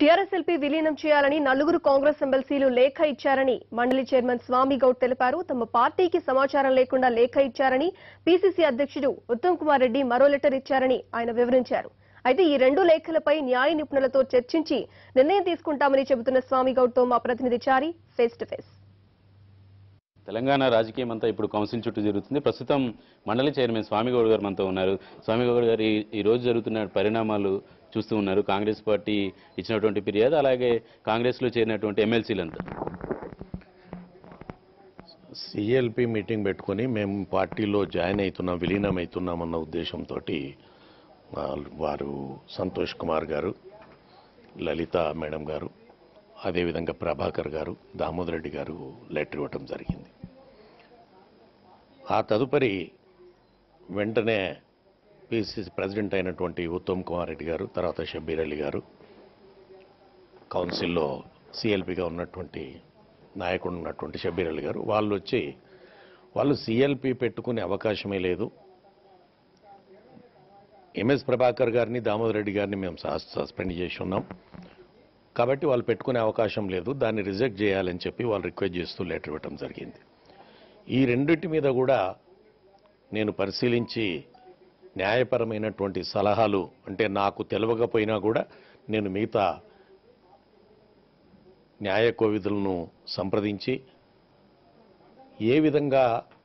TRS LP విలీనం చేయాలని నలుగురు కాంగ్రెస్ ఎమ్మెల్సీలు లేఖ ఇచ్చారని మండలి చైర్మన్ స్వామి గౌడ్ తెలిపారు తమ పార్టీకి సమాచారం లేకుండా లేఖ ఇచ్చారని పీసీసీ అధ్యక్షుడు ఉత్తమ్ కుమార్ రెడ్డి మరో లెటర్ ఇచ్చారని ఆయన వివరించారు అయితే ఈ రెండు లేఖలపై న్యాయ నిపుణులతో చర్చించి నిర్ణయం తీసుకుంటామని చెబుతున్న స్వామి గౌడ్తో మా ప్రతినిధి Chari face to face Telangana రాజకీయం అంతా ఇప్పుడు కౌన్సిల్ చుట్టూ జరుగుతుంది ప్రస్తుతం మండలి చైర్మన్ స్వామిగౌడ్ గారు మనతో ఉన్నారు స్వామిగౌడ్ గారు ఈ- ఈ రోజు జరుగుతున్న పరిణామాలు చూస్తూ ఉన్నారు కాంగ్రెస్ పార్టీ ఇచ్చినటువంటి ఫిర్యాదు అలాగే కాంగ్రెస్లో చేరినటువంటి ఎమ్మెల్సీలంతా సిఎల్పి మీటింగ్ పెట్టుకొని మేము పార్టీలో జాయిన్ అవుతున్నాం విలీనం అవుతున్నాం అన్న ఉద్దేశంతో వారు సంతోష్ కుమార్ గారు లలిత మేడం గారు అదేవిధంగా ప్రభాకర్ గారు దామోదర్ రెడ్డి గారు లెటర్ ఇవ్వటం జరిగింది ఆ తదుపరి వెంటనే పిసిసి ప్రెసిడెంట్ అయినటువంటి ఉత్తమ్ కుమార్ రెడ్డి గారు తర్వాత షబ్బీర్ అలీ గారు కౌన్సిల్లో సిఎల్పిగా ఉన్నటువంటి నాయకుడు ఉన్నటువంటి షబ్బీర్ అలీ గారు వాళ్ళు వచ్చి వాళ్ళు సిఎల్పి పెట్టుకునే అవకాశమే లేదు ఎంఎస్ ప్రభాకర్ గారిని దామోదర్ రెడ్డి గారిని మేము సస్- సస్పెండ్ చేసి ఉన్నాం కాబట్టి వాళ్ళు పెట్టుకునే అవకాశం లేదు దాన్ని రిజెక్ట్ చేయాలని చెప్పి వాళ్ళు రిక్వెస్ట్ చేస్తూ లెటర్ ఇవ్వటం జరిగింది ఈ రెండింటి మీద కూడా నేను పరిశీలించి న్యాయపరమైనటువంటి సలహాలు అంటే నాకు తెలియకపోయినా కూడా నేను మిగతా న్యాయ కోవిధులను సంప్రదించి ఏ విధంగా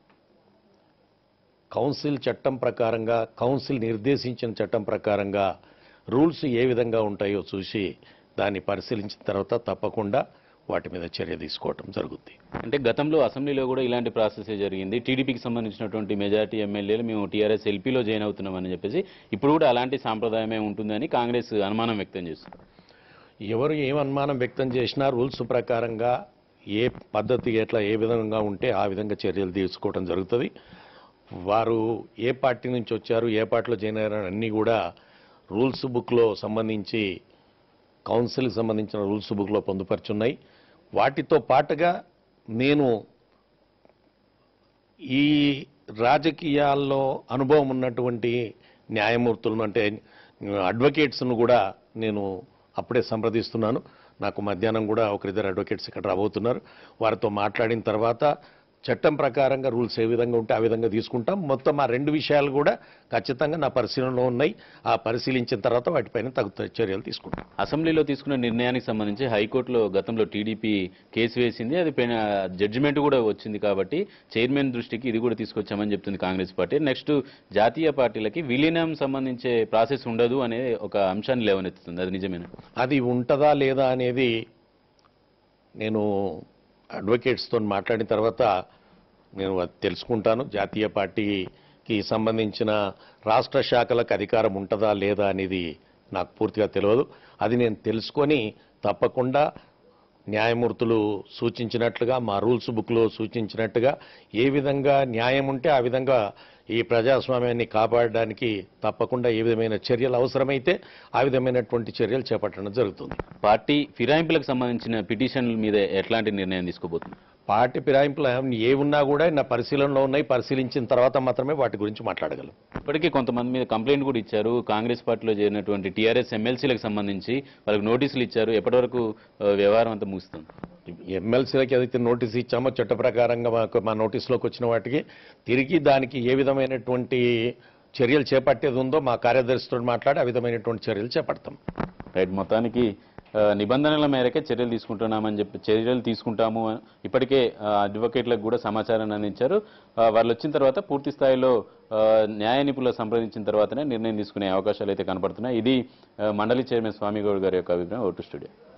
కౌన్సిల్ చట్టం ప్రకారంగా కౌన్సిల్ నిర్దేశించిన చట్టం ప్రకారంగా రూల్స్ ఏ విధంగా ఉంటాయో చూసి దాన్ని పరిశీలించిన తర్వాత తప్పకుండా వాటి మీద చర్య తీసుకోవటం జరుగుద్ది అంటే గతంలో అసెంబ్లీలో కూడా ఇలాంటి ప్రాసెస్ జరిగింది టీడీపీకి సంబంధించినటువంటి మెజార్టీ ఎమ్మెల్యేలు మేము టీఆర్ఎస్ ఎల్పీలో జాయిన్ అవుతున్నామని చెప్పేసి ఇప్పుడు కూడా అలాంటి సాంప్రదాయమే ఉంటుందని కాంగ్రెస్ అనుమానం వ్యక్తం చేస్తుంది ఎవరు ఏం అనుమానం వ్యక్తం చేసినా రూల్స్ ప్రకారంగా ఏ పద్ధతి ఎట్లా ఏ విధంగా ఉంటే ఆ విధంగా చర్యలు తీసుకోవడం జరుగుతుంది వారు ఏ పార్టీ నుంచి వచ్చారు ఏ పార్టీలో జాయిన్ అయ్యారు అన్నీ కూడా రూల్స్ బుక్లో సంబంధించి కౌన్సిల్కి సంబంధించిన రూల్స్ బుక్లో పొందుపరుచున్నాయి వాటితో పాటుగా నేను ఈ రాజకీయాల్లో అనుభవం ఉన్నటువంటి న్యాయమూర్తులను అంటే అడ్వకేట్స్ను కూడా నేను అప్పుడే సంప్రదిస్తున్నాను నాకు మధ్యాహ్నం కూడా ఒకరిద్దరు అడ్వకేట్స్ ఇక్కడ రాబోతున్నారు వారితో మాట్లాడిన తర్వాత చట్టం ప్రకారంగా రూల్స్ ఏ విధంగా ఉంటే ఆ విధంగా తీసుకుంటాం మొత్తం ఆ రెండు విషయాలు కూడా ఖచ్చితంగా నా పరిశీలనలో ఉన్నాయి ఆ పరిశీలించిన తర్వాత వాటిపైన తగు చర్యలు తీసుకుంటాం అసెంబ్లీలో తీసుకున్న నిర్ణయానికి సంబంధించి హైకోర్టులో గతంలో టీడీపీ కేసు వేసింది అది జడ్జిమెంట్ కూడా వచ్చింది కాబట్టి చైర్మన్ దృష్టికి ఇది కూడా తీసుకొచ్చామని చెప్తుంది కాంగ్రెస్ పార్టీ నెక్స్ట్ జాతీయ పార్టీలకి విలీనం సంబంధించే ప్రాసెస్ ఉండదు అనే ఒక అంశాన్ని లేవనెత్తుతుంది అది నిజమేనా అది ఉంటుందా లేదా అనేది నేను అడ్వకేట్స్తో మాట్లాడిన తర్వాత నేను అది తెలుసుకుంటాను జాతీయ పార్టీకి సంబంధించిన రాష్ట్ర శాఖలకు అధికారం ఉంటుందా లేదా అనేది నాకు పూర్తిగా తెలియదు అది నేను తెలుసుకొని తప్పకుండా న్యాయమూర్తులు సూచించినట్లుగా మా రూల్స్ బుక్లో సూచించినట్టుగా ఏ విధంగా న్యాయం ఉంటే ఆ విధంగా ఈ ప్రజాస్వామ్యాన్ని కాపాడడానికి తప్పకుండా ఏ విధమైన చర్యలు అవసరమైతే ఆ విధమైనటువంటి చర్యలు చేపట్టడం జరుగుతుంది పార్టీ ఫిరాయింపులకు సంబంధించిన పిటిషన్ల మీద ఎట్లాంటి నిర్ణయం తీసుకోబోతుంది పార్టీ ఫిరాయింపులు ఏ ఉన్నా కూడా నా పరిశీలనలో ఉన్నాయి పరిశీలించిన తర్వాత మాత్రమే వాటి గురించి మాట్లాడగలం ఇప్పటికీ కొంతమంది మీద కంప్లైంట్ కూడా ఇచ్చారు కాంగ్రెస్ పార్టీలో చేరినటువంటి టీఆర్ఎస్ ఎమ్మెల్సీలకు సంబంధించి వాళ్ళకి నోటీసులు ఇచ్చారు ఎప్పటివరకు ఆ, వ్యవహారం అంతా ముగుస్తుంది ఎమ్మెల్సీలకి ఏదైతే నోటీస్ ఇచ్చామో చట్ట ప్రకారంగా మాకు మా నోటీసులోకి వచ్చిన వాటికి తిరిగి దానికి ఏ విధమైనటువంటి చర్యలు చేపట్టేది ఉందో మా కార్యదర్శితో మాట్లాడి ఆ విధమైనటువంటి చర్యలు చేపడతాం రైట్ మొత్తానికి ఆ, నిబంధనల మేరకే చర్యలు తీసుకుంటున్నామని చెప్పి చర్యలు తీసుకుంటాము అని ఇప్పటికే ఆ, అడ్వకేట్లకు కూడా సమాచారాన్ని అందించారు ఆ, వాళ్ళు వచ్చిన తర్వాత పూర్తి స్థాయిలో ఆ, న్యాయ నిపుణులు సంప్రదించిన తర్వాతనే నిర్ణయం తీసుకునే అవకాశాలు అయితే కనపడుతున్నాయి ఇది ఆ, మండలి చైర్మన్ స్వామిగౌడ్ గారి యొక్క అభిప్రాయం ఓటు స్టూడియో